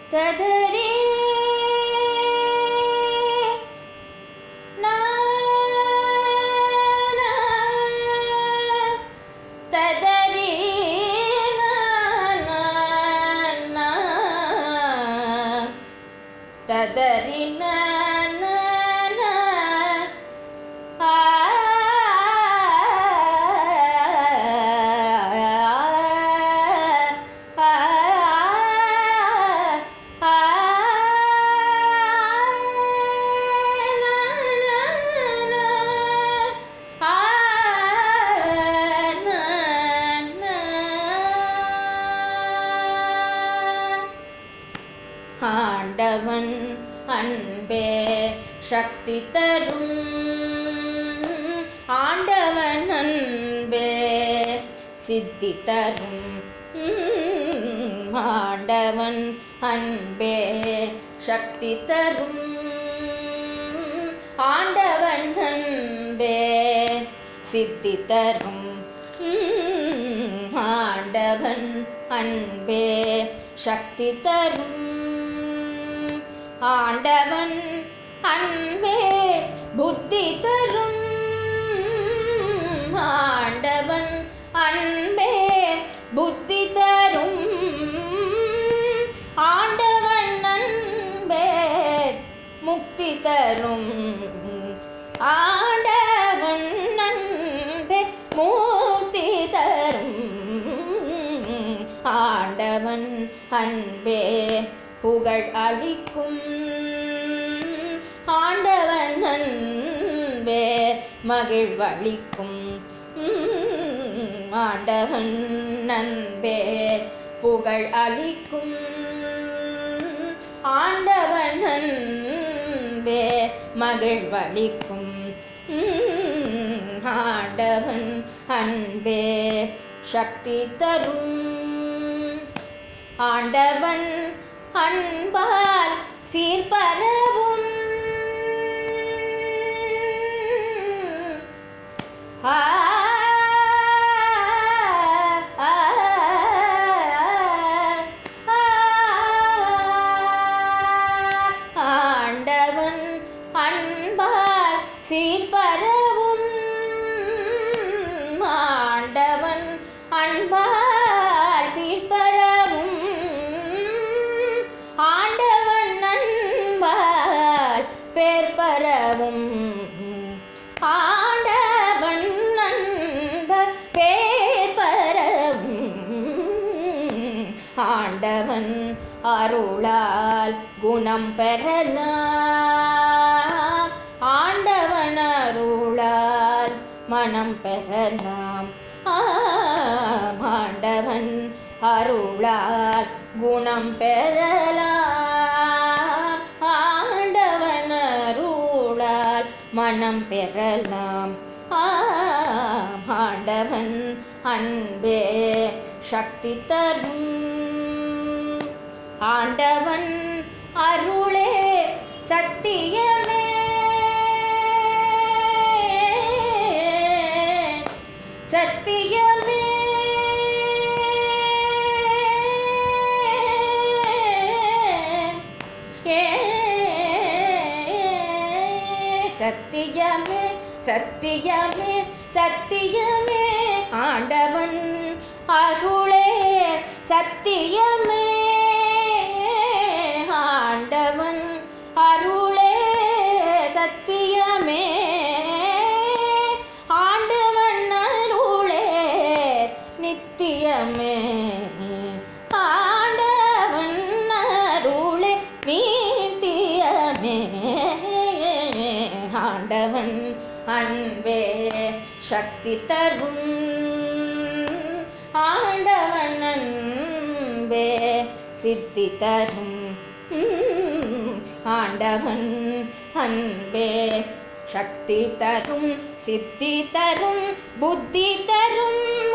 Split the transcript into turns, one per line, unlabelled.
ததரி நா, நா, ததரி நா, நா, நா. ததரி நா, நா, நா. ஆ, ஆ, ஆ, ஆண்டவன் அன்பே சக்தி தரும் ஆண்டவன் அன்பே சித்தி தரும் ஆண்டவன் அன்பே சக்தி தரும் ஆண்டவன் அன்பே சித்தி தரும் ஆண்டவன் அன்பே சக்தி தரும் ஆண்டவன் அன்பே புத்தி தரும் ஆண்டவன் அன்பே புத்தி தரும் ஆண்டவன் அன்பே முக்தி தரும் ஆண்டவன் அன்பே முக்தி தரும் ஆண்டவன் அன்பே புகழ் அளிக்கும் ஆண்டவன் அன்பே மகிழ்வளிக்கும் ஆண்டவன் அன்பே புகழ் அளிக்கும் ஆண்டவன் அன்பே மகிழ்வளிக்கும் ஆண்டவன் அன்பே சக்தி தரும் ஆண்டவன் அன்பால் சீர்பரவும் ஆ ஆ, ஆண்டவன் அன்பால் சீர்பரவும் ஆண்டவன் அன்பால் சீர்பரவும் ஆண்டவன் அன்பால் பேர் பரவும் ஆண்டவன் அன்பர் பேர் பரவும் ஆண்டவன் அருளால் குணம் பெறலாம் ஆண்டவன் அருளால் மனம் பெறலாம் ஆம், ஆண்டவன் அருளால் குணம் பெறலாம் ஆண்டவன் அருளால் மனம் பெறலாம் ஆம், ஆண்டவன் அன்பே சக்தி தரும் ஆண்டவன் அருளே சத்தியமே சத்தியமே ஏ சத்தியமே சத்தியமே சத்தியமே ஆண்டவன் அருளே சத்தியமே ஆண்டவன் அருளே சத்தியமே ஆண்டவன் அருளே நித்தியமே ஆண்டவன் அருளே நீத்தியமே ஆண்டவன் அன்பே சக்தி தரும் ஆண்டவன் அன்பே சித்தி தரும் ஆண்டவன் அன்பே சக்தி தரும் சித்தி தரும் புத்தி தரும்